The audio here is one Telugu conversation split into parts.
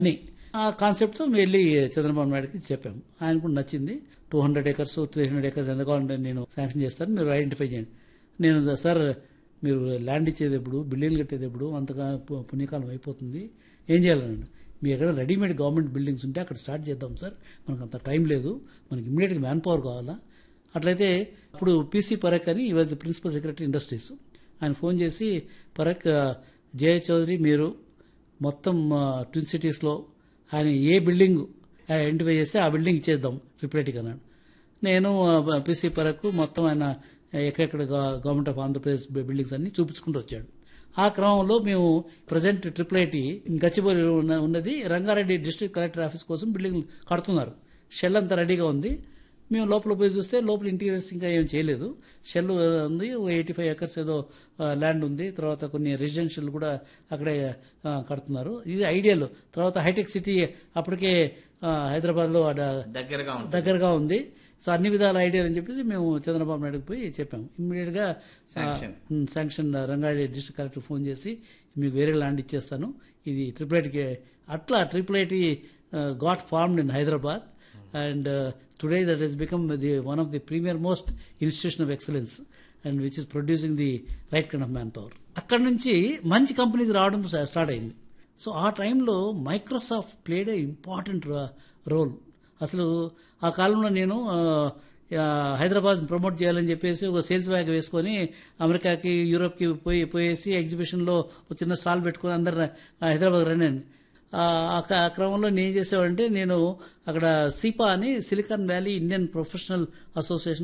అని ఆ కాన్సెప్ట్తో వెళ్ళి చంద్రబాబు నాయుడుకి చెప్పాము ఆయన కూడా నచ్చింది two hundred acres three hundred acres ఎంత కావాలంటే నేను శాంక్షన్ చేస్తాను మీరు ఐడెంటిఫై చేయండి నేను సార్ మీరు ల్యాండ్ ఇచ్చేది ఎప్పుడు బిల్డింగ్లు కట్టేది ఎప్పుడు అంతగా పు- పుణ్యకాలం అయిపోతుంది ఏం చేయాలనండి మీ ఎక్కడ రెడీమేడ్ గవర్నమెంట్ బిల్డింగ్స్ ఉంటే అక్కడ స్టార్ట్ చేద్దాం సార్ మనకు అంత టైం లేదు మనకి ఇమ్మీడియట్గా మ్యాన్ పవర్ కావాలా అట్లయితే అప్పుడు పీసీ పరక్ అని ఈ వాజ్ ప్రిన్సిపల్ సెక్రటరీ ఇండస్ట్రీస్ ఆయన ఫోన్ చేసి పరక్ జయ చౌదరి మీరు మొత్తం ఆ, ట్విన్ సిటీస్లో ఆయన ఏ బిల్డింగ్ ఐడెంటిఫై చేస్తే ఆ బిల్డింగ్ ఇచ్చేద్దాం రిప్లేట్కి అన్నాడు నేను పీసీ పరకు మొత్తం ఆయన ఎక్కడెక్కడ గా- గవర్నమెంట్ ఆఫ్ ఆంధ్రప్రదేశ్ బిల్డింగ్స్ అన్ని చూపించుకుంటూ వచ్చాడు ఆ క్రమంలో మేము ప్రజెంట్ ట్రిపుల్ ఐటీ గచ్చిబౌలి ఉన్న- ఉన్నది రంగారెడ్డి డిస్ట్రిక్ట్ కలెక్టర్ ఆఫీస్ కోసం బిల్డింగ్ కడుతున్నారు షెల్ అంతా రెడీగా ఉంది మేము లోపల పోయి చూస్తే లోపల ఇంటీరియర్స్ ఇంకా ఏం చేయలేదు షెల్ ఉంది ఒక ఎయిటీ ఫైవ్ ఎకర్స్ ఏదో ఆ, ల్యాండ్ ఉంది తర్వాత కొన్ని రెసిడెన్షియల్ కూడా అక్కడే ఆ, కడుతున్నారు ఇది ఐడియల్ తర్వాత హైటెక్ సిటీ అప్పటికే ఆ, హైదరాబాద్లో ఆడ దగ్గరగా ఉంటుంది దగ్గరగా ఉంది సో అన్ని విధాల ఐడియా అని చెప్పేసి మేము చంద్రబాబు నాయుడుకి పోయి చెప్పాము ఇమ్మీడియట్ గా Sanction. Um, sanction Rangareddy district collector phone చేసి మీకు వేరే ల్యాండ్ ఇచ్చేస్తాను ఇది ట్రిపుల్ ఐటీకి అట్లా triple IT got formed in Hyderabad and today that is become the one of the premier most institution of excellence and which is producing the right kind of manpower అక్కడ నుంచి మంచి కంపెనీస్ రావడం స్టార్ట్ అయింది సో ఆ టైంలో Microsoft played a important role అసలు ఆ కాలంలో నేను ఆ, ఆ, హైదరాబాద్ ప్రమోట్ చేయాలని చెప్పేసి ఒక సేల్స్ బ్యాగ్ వేసుకొని అమెరికాకి యూరోప్కి పోయి పోయేసి ఎగ్జిబిషన్లో ఒక చిన్న స్టాల్ పెట్టుకొని అందరు హైదరాబాద్ రండి ఆ ఆ క- ఆ క్రమంలో నేను ఏం చేసేవాడంటే నేను అక్కడ సిపా అని silicon valley Indian professional association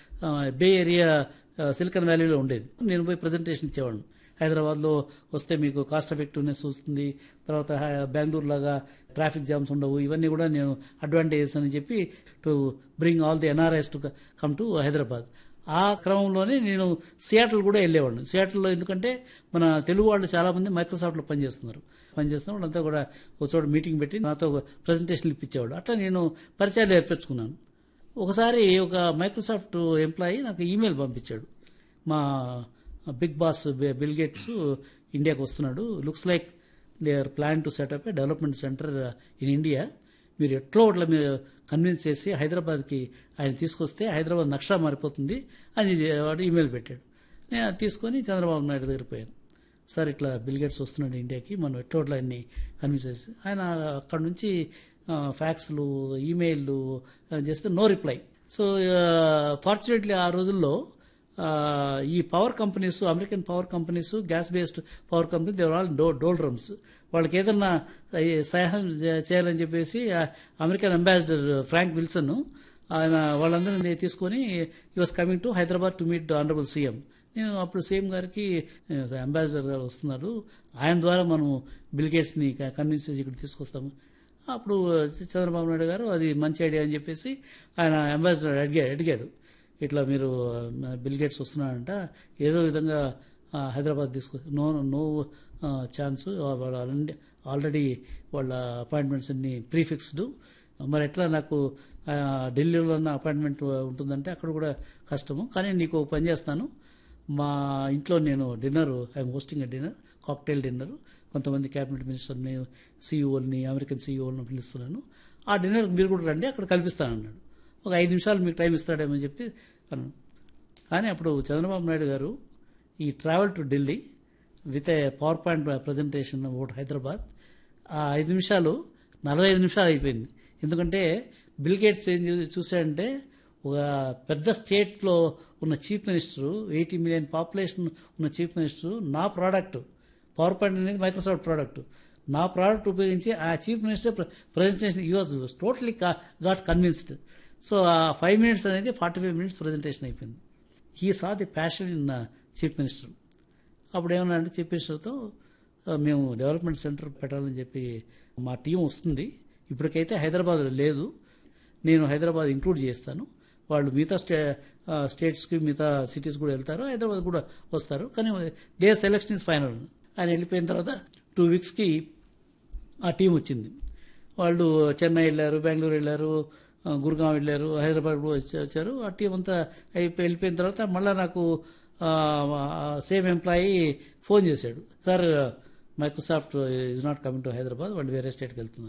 bay area ఆ, సిలికాన్ వ్యాలీలో ఉండేది నేను పోయి ప్రజెంటేషన్ ఇచ్చేవాడిని హైదరాబాద్లో వస్తే మీకు కాస్ట్ ఎఫెక్టివ్నెస్ వస్తుంది తర్వాత హై- బెంగళూరు లాగా ట్రాఫిక్ జామ్స్ ఉండవు ఇవన్నీ కూడా నేను అడ్వాంటేజెస్ అని చెప్పి to bring all the NRIs to come to Hyderabad ఆ క్రమంలోనే నేను సియాటల్ కూడా వెళ్ళేవాడిని సియాటల్లో ఎందుకంటే మన తెలుగు వాళ్ళు చాలా మంది మైక్రోసాఫ్ట్లో పనిచేస్తున్నారు పనిచేస్తున్న వాళ్ళంతా కూడా ఒక చోట మీటింగ్ పెట్టి నాతో ప్రజెంటేషన్లు ఇప్పించేవాడు అట్లా నేను పరిచయాలు ఏర్పరచుకున్నాను ఒకసారి ఒక మైక్రోసాఫ్ట్ ఎంప్లాయీ నాకు ఈమెయిల్ పంపించాడు మా బిగ్ బాస్ బిల్ గేట్స్ ఇండియాకి వస్తున్నాడు looks like they are plan to set up a development centre in India మీరు ఎట్లో అట్లా మీరు కన్విన్స్ చేసి హైదరాబాద్కి ఆయన తీసుకొస్తే హైదరాబాద్ నక్షా మారిపోతుంది అని వాడు ఈమెయిల్ పెట్టాడు నేను అది తీసుకొని చంద్రబాబు నాయుడు దగ్గర పోయాను సార్ ఇట్లా బిల్ గేట్స్ వస్తున్నాడు ఇండియాకి మనం ఎట్లో అట్లా ఆయన్ని కన్విన్స్ చేసి ఆయన అక్కడ నుంచి ఆ, ఫ్యాక్స్లు ఈమెయిల్లు ఆ, చేస్తే నో రిప్లై సో ఫార్చునేట్లీ ఆ రోజుల్లో ఆ, ఈ power companies American power companies gas based power company they were all do doldrums వాళ్ళకి ఏదన్నా ఈ సహాయం చే- చేయాలని చెప్పేసి ఆ అమెరికన్ అంబాసిడర్ ఫ్రాంక్ విల్సన్ ఆయన వాళ్ళందరినీ తీసుకొని he was coming to Hyderabad to meet honourable CM నేను అప్పుడు సీఎం గారికి అంబాసిడర్ గారు వస్తున్నారు ఆయన ద్వారా మనం బిల్ గేట్స్ ని కన్విన్స్ చేసి ఇక్కడ తీసుకొస్తాము అప్పుడు చంద్రబాబు నాయుడు గారు అది మంచి ఐడియా అని చెప్పేసి ఆయన అంబాసిడర్ అడిగాడు అడిగాడు ఇట్లా మీరు ఆ, బిల్ గేట్స్ వస్తున్నారంట ఏదో విధంగా ఆ, హైదరాబాద్ తీసుకు నో నో ఛాన్స్ వాళ్ళ ఆల్రెడీ వాళ్ళ అపాయింట్మెంట్స్ అన్ని ప్రీఫిక్స్డ్ మరి ఎట్లా నాకు ఆ, ఢిల్లీలో ఉన్న అపాయింట్మెంట్ ఉంటుందంటే అక్కడ కూడా కష్టము కానీ నీకు ఒక పని చేస్తాను మా ఇంట్లో నేను dinner I'm hosting a dinner cocktail dinner కొంతమంది క్యాబినెట్ మినిస్టర్ని సీఈఓల్ని అమెరికన్ సీఈఓలను పిలుస్తున్నాను ఆ డిన్నర్ మీరు కూడా రండి అక్కడ కల్పిస్తానన్నాడు ఒక ఐదు నిమిషాలు మీకు టైం ఇస్తాడేమో చెప్పి అన్నాను కానీ అప్పుడు చంద్రబాబు నాయుడు గారు he travel to Delhi with a PowerPoint presentation about Hyderabad ఆ ఐదు నిమిషాలు నలభై ఐదు నిమిషాలు అయిపోయింది ఎందుకంటే బిల్ గేట్స్ ఏం చూ- చూశాడంటే ఒక పెద్ద స్టేట్లో ఉన్న chief minister eighty million population ఉన్న చీఫ్ మినిస్టర్ నా ప్రోడక్ట్ పవర్ పాయింట్ అనేది మైక్రోసాఫ్ట్ ప్రోడక్ట్ నా ప్రోడక్ట్ ఉపయోగించి ఆ chief minister presentation you was totally got convinced so ఆ ఫైవ్ మినిట్స్ అనేది ఫార్టీ ఫైవ్ మినిట్స్ ప్రజెంటేషన్ అయిపోయింది he saw the passion in chief minister అప్పుడు ఏమన్నా అంటే చీఫ్ మినిస్టర్తో "ఆ, మేము డెవలప్మెంట్ సెంటర్ పెట్టాలని చెప్పి మా టీం వస్తుంది ఇప్పటికైతే హైదరాబాద్లో లేదు నేను హైదరాబాద్ ఇంక్లూడ్ చేస్తాను వాళ్ళు మిగతా స్టే ఆ, స్టేట్స్కి మిగతా సిటీస్ కూడా వెళ్తారు హైదరాబాద్ కూడా వస్తారు కానీ దే సెలెక్షన్ ఇస్ ఫైనల్ ఆయన వెళ్ళిపోయిన తర్వాత టూ వీక్స్కి ఆ టీం వచ్చింది వాళ్ళు చెన్నై వెళ్ళారు బెంగళూరు వెళ్ళారు ఆ, గురుగాం వెళ్ళారు హైదరాబాద్ కూడా వచ్చి- వచ్చారు ఆ టీం అంతా అయిపోయి వెళ్ళిపోయిన తర్వాత మళ్ళీ నాకు సేమ్ ఎంప్లాయీ ఫోన్ చేశాడు sir Microsoft is not coming to Hyderabad వాళ్ళు వేరే స్టేట్కి వెళ్తున్నారు